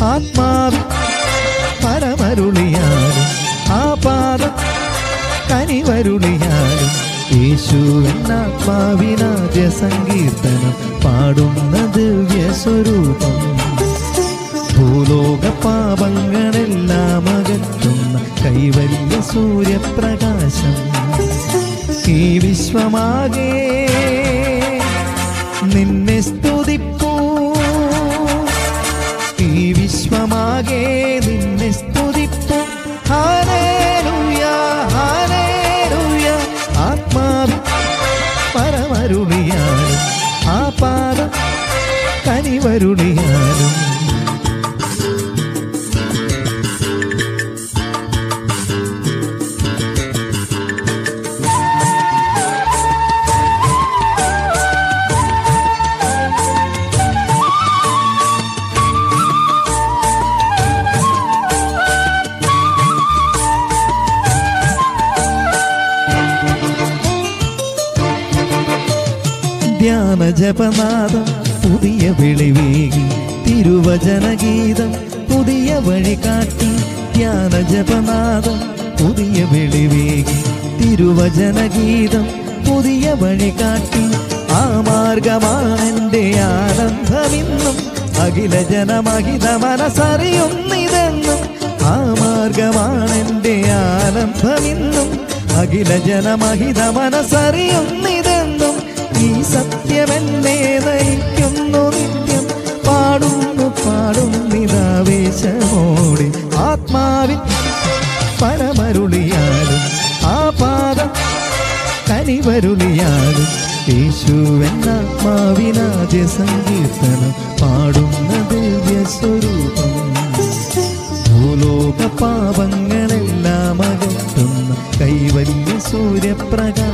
ആത്മാവിൽ പരമരുളിയാലും ആ പാദം കനിവരുളിയാലും യേശു എന്നാത്മാവിനാദ്യ സങ്കീർത്തനം പാടുന്ന ദിവ്യ സ്വരൂപം ഭൂലോക പാപങ്ങളെല്ലാം അകറ്റുന്ന കൈവല്യ സൂര്യപ്രകാശം ഈ വിശ്വമാകെ നിന്നെ സ്തുതിപ്പൂ ഈ വിശ്വമാകെ നിന്നെ സ്തുതിപ്പൂ ഹാലേലൂയ ഹാലേലൂയ ആത്മാവി പരമരുളിയാലും ആ പാദം കനിവരുളിയാലും ധ്യാന ജപനാദം പുതിയ വെളിവേകി തിരുവചനഗീതം പുതിയ വഴി കാട്ടി ധ്യാന ജപനാദം പുതിയ വെളിവേകി തിരുവചനഗീതം പുതിയ വഴി കാട്ടി ആ മാർഗമാണെന്റെ ആനന്ദമിന്നും അഖില ജനമഹിത മനസ്സറിയുന്നിതെന്നും ആ മാർഗമാണെന്റെ ആനന്ദമിന്നും അഖില ജനമഹിത മനസ്സറിയുന്നിതെന്നും ഈ സത്യമെന്നെ നയിക്കുന്നു നിത്യം പാടുന്നു പാടുന്നിതാവേശമോടെ ആത്മാവിൽ പരമരുളിയാലും ആ പാദം കനിവരുളിയാലും യേശുവെന്നാത്മാവിനാദ്യ സങ്കീർത്തനം പാടുന്ന ദിവ്യ സ്വരൂപം ഭൂലോക പാപങ്ങളെല്ലാം അകറ്റുന്ന കൈവല്യ സൂര്യപ്രകാശം